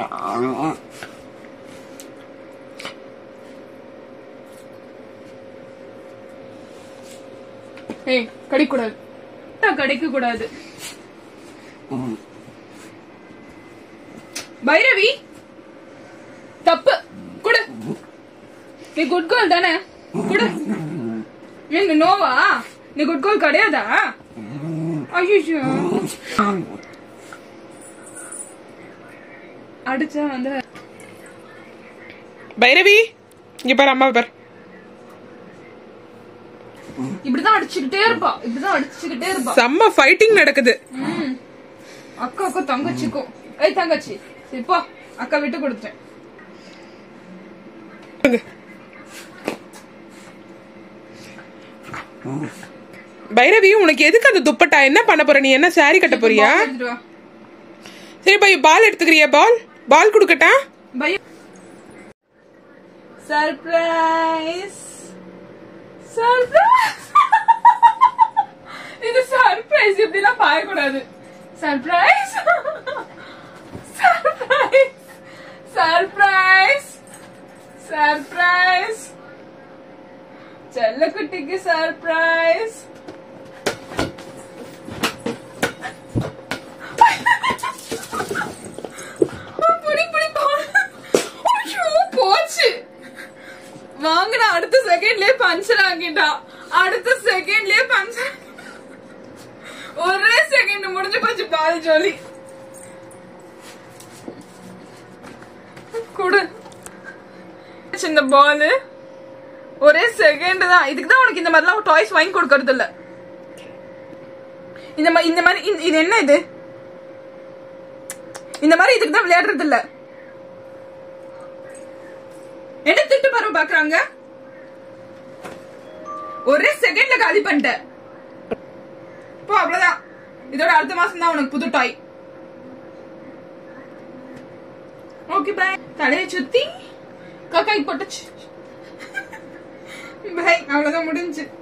ஏய் கடிக்க கூடாது கடிக்க கூடாது பைரவி தப்பு குடு நீ குட் கேர்ள் தானே குடு நீங்க நோவா நீ குட் கேர்ள் கிடையாதா ஐயோ அடிச்சா வந்து பைரவி இங்க பாரு அம்மா பாரு இப்படிதான் அடிச்சுக்கிட்டே இருப்பா இப்படிதான் அடிச்சுக்கிட்டே இருப்பா செம்ம ஃபைட்டிங் நடக்குது ம். அக்காவுக்கும் தங்கச்சிக்கும் ஏய் தங்கச்சி சரி போ அக்கா விட்டு கொடுத்தேன் பைரவி உனக்கு எதுக்கு அந்த துப்பட்டா என்ன பண்ண போற நீ என்ன சாரி கட்ட போறியா எடுத்துட்டு வா. சரி பை பால் எடுத்துக்கிறியா பால் பால் கொடுக்கட்டா பைய சர்ப்ரைஸ் சர்ப்ரைஸ் இது சர்ப்ரைஸ் இப்படிலாம் பார்க்கக்கூடாது சர்ப்ரைஸ் சர்ப்ரைஸ் சர்ப்ரைஸ் சர்ப்ரைஸ் செல்லக்குட்டிக்கு சர்ப்ரைஸ் புடி புடி ஐயோ போச்சு வாங்கின அடுத்த செகண்ட்லயே பஞ்சர் ஆகிட்டான் அடுத்த செகண்ட்லயே பஞ்சர் ஒரே செகண்ட் முடிஞ்சு போச்சு பால் ஜோலி குடு இந்த பால் ஒரே செகண்ட் தான் இதுக்கு தான் உனக்கு இந்த மாதிரிலாம் டாய்ஸ் வாங்கி கொடுக்கறது இல்ல இந்த மாதிரி இந்த மாதிரி இந்த- இது என்ன இது இந்த மாதிரி இதுக்கு தான் விளையாடுறது இல்ல என்ன திட்டு பருவ பாக்குறாங்க ஒரே செகண்ட்ல காலி பண்ணிட்ட போ அவ்வளவுதான் இதோட அடுத்த மாசம் தான் உனக்கு புது டாய் ஓகே பை தலையை சுத்தி காக்காய் போட்டுச்சு பை அவ்வளவுதான் முடிஞ்சு